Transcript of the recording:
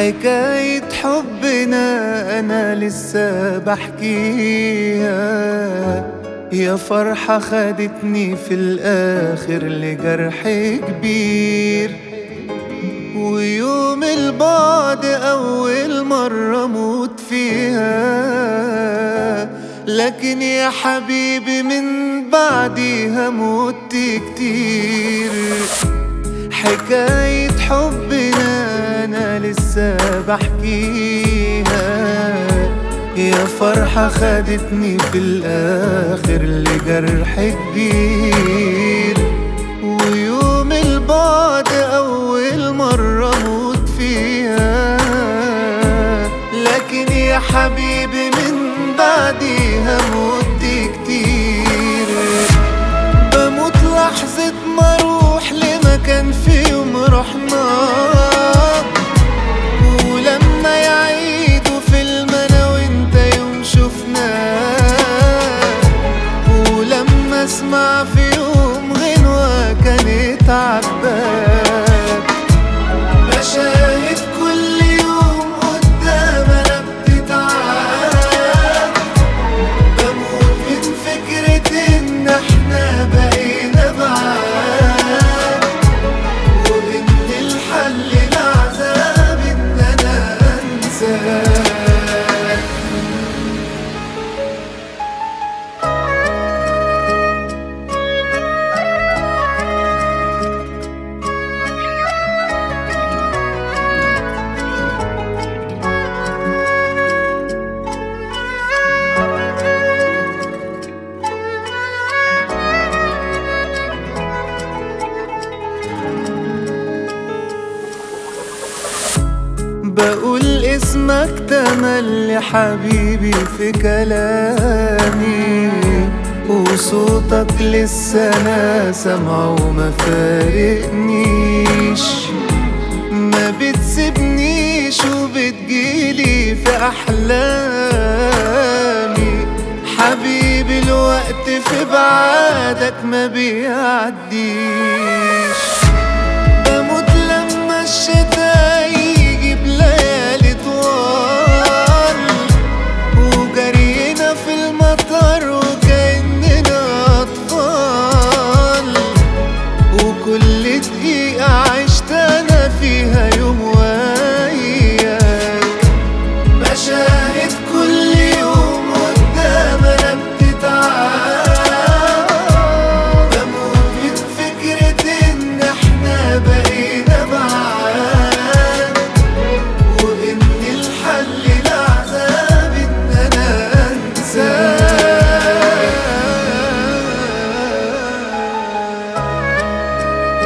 حكاية حبنا أنا لسه بحكيها يا فرحة خدتني في الآخر لجرح كبير ويوم البعد أول مرة موت فيها لكن يا حبيبي من بعديها مت كتير حكاية حبنا أنا لسه بحكيها يا فرحة خدتني في الآخر لجرح كبير ويوم البعد أول مرة موت فيها لكن يا حبيبي من بعديها موت كتير بموت لحظة ما اروح لمكان في يوم رحنا ولما يعيدوا فيلم انا وانت يوم شفنا ولما اسمع في يوم غنوة كانت عباك مشاهد كل يوم قدام انا بتتعاد بموت من فكرة ان احنا بقينا بعاد وان الحل العذاب ان انا انساك بقول اسمك تملي حبيبي في كلامي وصوتك لسه انا سامعه وما فارقنيش ما بتسيبنيش وبتجيلي في احلامي حبيبي الوقت في بعادك ما بيعديش بموت لما الشتا يجي بليالي طوال وجرينا في المطر وكأننا أطفال وكل دقيقة عشت أنا فيها يوم وياك مشاهد كل يوم قدام أنا بتتعاد بموت من فكرة إن إحنا بقينا بعاد وإن الحل العذاب إن أنا أنساك